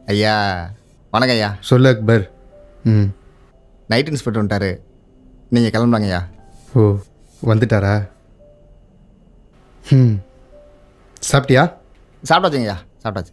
ஐயா வணக்கம் ஐயா சொல்லு அக்பர் ம் நைட் இன்ஸ்பெக்டர் வந்துட்டாரு நீங்கள் கிளம்புறாங்க ஐயா ஓ வந்துட்டாரா ம் சாப்பிட்டியா சாப்பிட்டாச்சுங்க ஐயா சாப்பிட்டாச்சு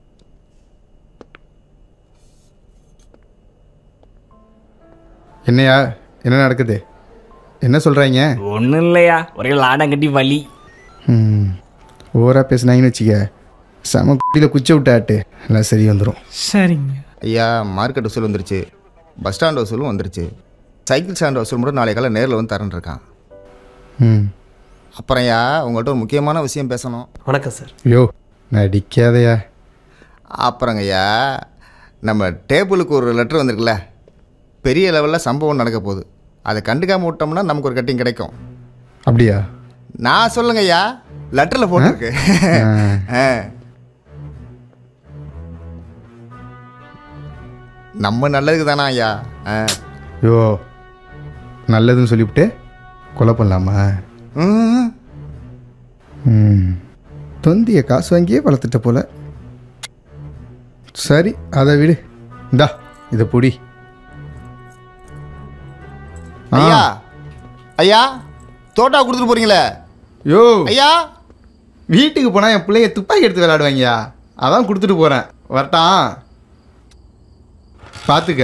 என்னையா என்ன நடக்குது என்ன சொல்கிறாங்க ஒன்றும் இல்லையா ஒரே லாடங்கட்டி வலி ம் ஓவராக பேசுனாங்கன்னு வச்சுக்க செம குட்டியில் குச்சி விட்டாட்டு எல்லாம் சரி வந்துடும் சரிங்க ஐயா மார்க்கெட் வசூல் வந்துருச்சு பஸ் ஸ்டாண்ட் வசூலும் வந்துருச்சு சைக்கிள் ஸ்டாண்ட் வசூல் மட்டும் நாளை காலை நேரில் வந்து தரேன் இருக்கான் ம் அப்புறம் ஐயா உங்கள்கிட்ட ஒரு முக்கியமான விஷயம் பேசணும் வணக்கம் சார் யோ நடிக்காதையா அப்புறங்க ஐயா நம்ம டேபிளுக்கு ஒரு லெட்டர் வந்திருக்குல்ல பெரிய லெவலில் சம்பவம் நடக்க போகுது அதை கண்டுக்காம விட்டோம்னா நமக்கு ஒரு கட்டிங் கிடைக்கும் அப்படியா நான் சொல்லுங்க ஐயா லெட்டரில் போட்டிருக்கு ஆ. நம்ம நல்லதுக்கு தானா ஐயா ஆ. யோ நல்லதுன்னு சொல்லிவிட்டு கொலை பண்ணலாமா ம். ம் தொந்திய காசு வாங்கியே வளர்த்துட்ட போல சரி அதை விடு இந்தா இதை பொடி ஆ. ஐயா ஐயா தோட்டா கொடுத்துட்டு போறீங்களே யோ ஐயா வீட்டுக்கு போனால் என் பிள்ளைங்க துப்பாக்கி எடுத்து விளையாடுவாங்கயா அதான் கொடுத்துட்டு போகிறேன் வரட்டான் பார்த்துக்க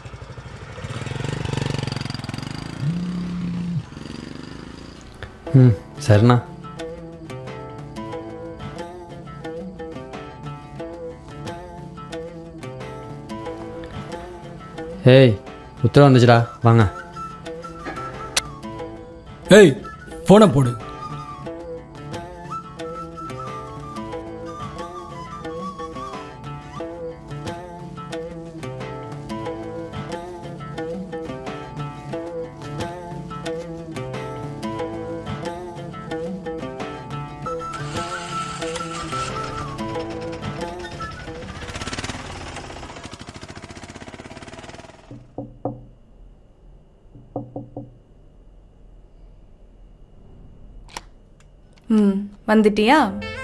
ம் சரிண்ணா ஏய் உத்தரவு வந்துச்சுடா வாங்க ஏய் ஃபோனை போடு ம் வந்துட்டியா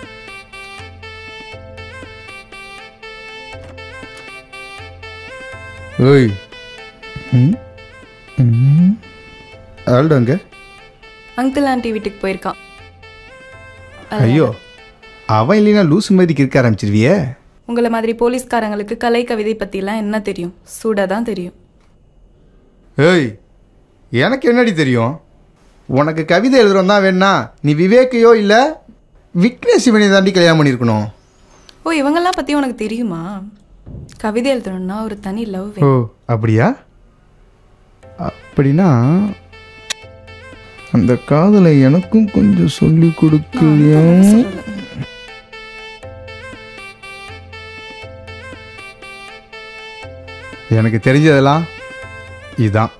ஓய் ம் ம் ஆல்டோ அங்கே அங்கிள் ஆண்டி வீட்டுக்கு போயிருக்கான் ஐயோ அவன் இல்லைன்னா லூசு மாதிரி இருக்க ஆரம்பிச்சிருவியே உங்களை மாதிரி போலீஸ்காரங்களுக்கு கலை கவிதை பற்றிலாம் என்ன தெரியும் சூடாக தான் தெரியும் ஏய் எனக்கு என்னடி தெரியும் உனக்கு கவிதை எழுதுறோம் தான் வேணா நீ விவேக்கையோ இல்லை விக்னேஷ் சிவனை தாண்டி கல்யாணம் பண்ணியிருக்கணும் ஓ இவங்கெல்லாம் பற்றி உனக்கு தெரியுமா கவிதை எழுதணும்னா ஒரு தனி லவ் ஓ அப்படியா அப்படின்னா அந்த காதலை எனக்கும் கொஞ்சம் சொல்லி கொடுக்குறியா எனக்கு தெரிஞ்சதெல்லாம் இதுதான்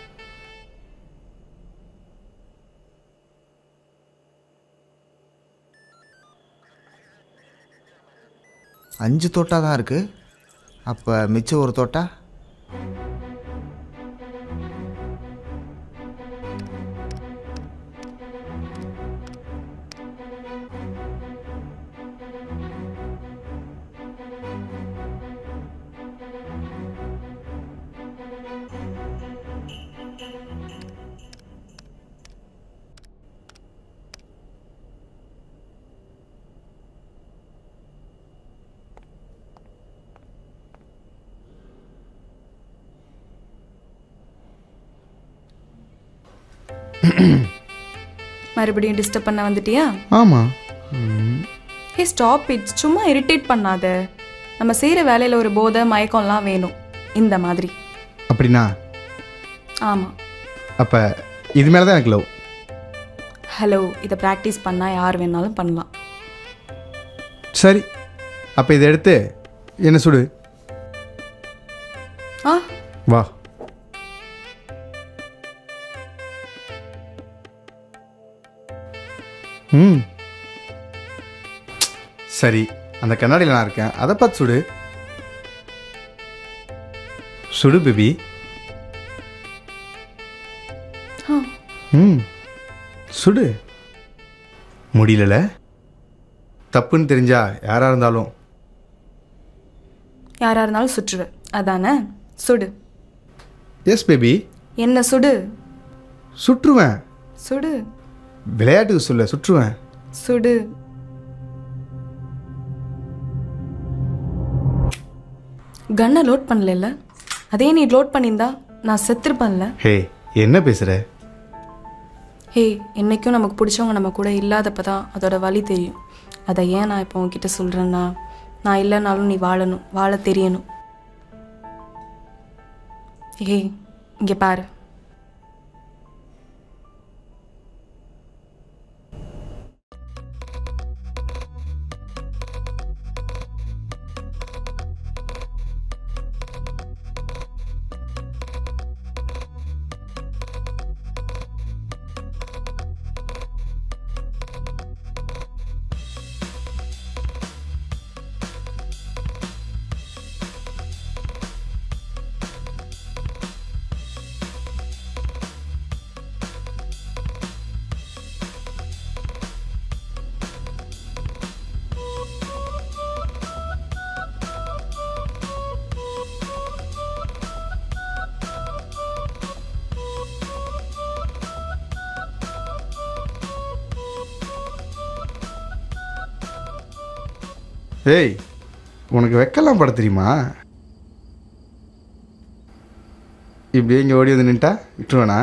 அஞ்சு தோட்டா தான் இருக்கு அப்போ மிச்சம் ஒரு தோட்டா மறுபடியும் டிஸ்டர்ப் பண்ண வந்துட்டியா ஆமாம் ஹே ஸ்டாப் இட் சும்மா இரிட்டேட் பண்ணாத நம்ம செய்கிற வேலையில் ஒரு போதை மயக்கம்லாம் வேணும் இந்த மாதிரி அப்படின்னா ஆமாம் அப்போ இது மேலே தான் எனக்கு லவ் ஹலோ இதை ப்ராக்டிஸ் பண்ணால் யார் வேணாலும் பண்ணலாம் சரி அப்போ இதை எடுத்து என்ன சுடு ஆ வா ம் சரி அந்த கண்ணாடியில் நான் இருக்கேன் அதை பார்த்து சுடு சுடு பேபி ஆ ம் சுடு முடியலல தப்புன்னு தெரிஞ்சா யாராக இருந்தாலும் யாராக இருந்தாலும் சுற்றுவேன் அதானே சுடு எஸ் பேபி என்ன சுடு சுற்றுவேன் சுடு விளையாட்டுக்கு சொல்ல சுற்றுவேன் சுடு கன்னை லோட் பண்ணல அதே நீ லோட் பண்ணியிருந்தா நான் செத்துருப்பேன்ல ஹே என்ன பேசுகிற ஹே என்னைக்கும் நமக்கு பிடிச்சவங்க நம்ம கூட இல்லாதப்ப தான் அதோட வலி தெரியும் அதை ஏன் நான் இப்போ உன்கிட்ட சொல்கிறேன்னா நான் இல்லைனாலும் நீ வாழணும் வாழ தெரியணும் ஹே இங்கே பாரு ஏய் உனக்கு வெக்கலாம் பட தெரியுமா இப்படியே இங்கே ஓடி வந்து நின்ட்டா விட்டுருவேனா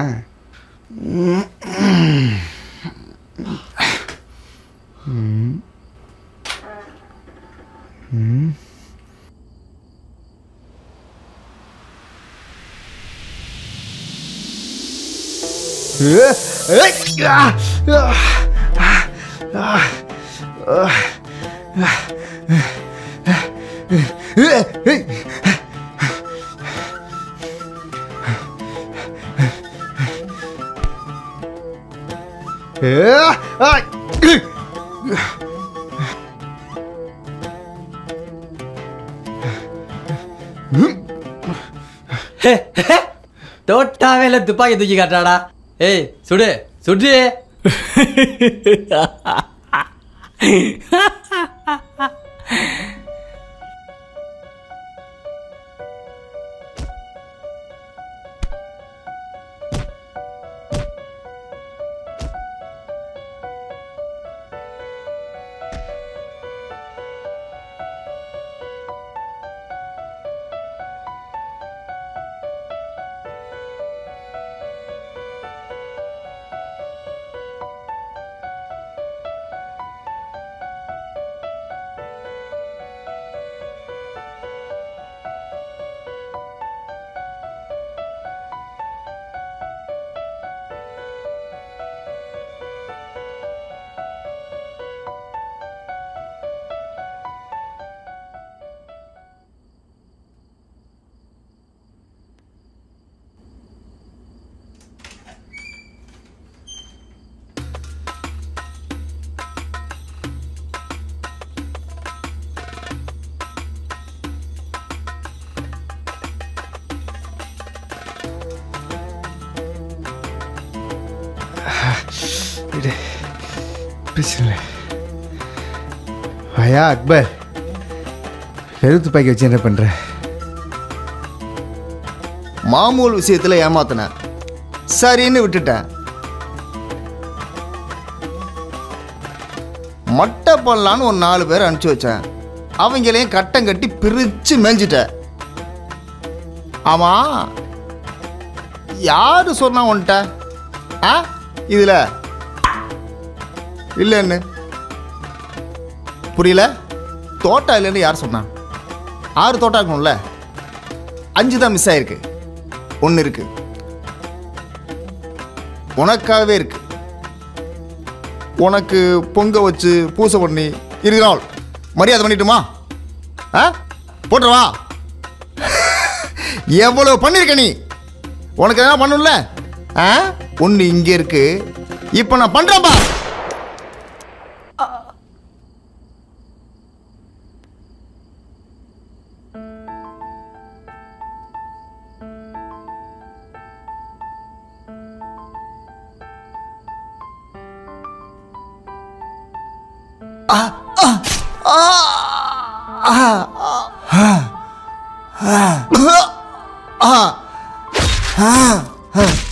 தோட்டாவே இல்லை துப்பாக்கி தூக்கி காட்டாடா ஏய் சுடு சுடு விடு பிரச்சனை இல்லை. ஐயா அக்பர் வெறும் துப்பாக்கி வச்சு என்ன பண்ணுற மாமூல் விஷயத்தில் ஏமாத்தினேன் சரின்னு விட்டுட்டேன் மட்டை பண்ணலான்னு ஒரு நாலு பேர் அனுப்பிச்சி வச்சேன் அவங்களையும் கட்டம் கட்டி பிரித்து மேய்ஞ்சிட்டேன் ஆமாம் யார் சொன்னா உன்கிட்ட ஆ இதில் இல்லைன்னு புரியல தோட்டா இல்லைன்னு யார் சொன்னா ஆறு தோட்டா இருக்கணும்ல அஞ்சு தான் மிஸ் ஆயிருக்கு ஒன்று இருக்கு உனக்காகவே இருக்கு உனக்கு பொங்க வச்சு பூசை பண்ணி இருக்கு நாள் மரியாதை பண்ணிட்டுமா ஆ போட்டுருவா எவ்வளோ பண்ணிருக்க நீ உனக்கு எதனா பண்ணும்ல ஆ ஒன்று இங்கே இருக்கு இப்போ நான் பண்ணுறேன்ப்பா ஆ ஆ ஆ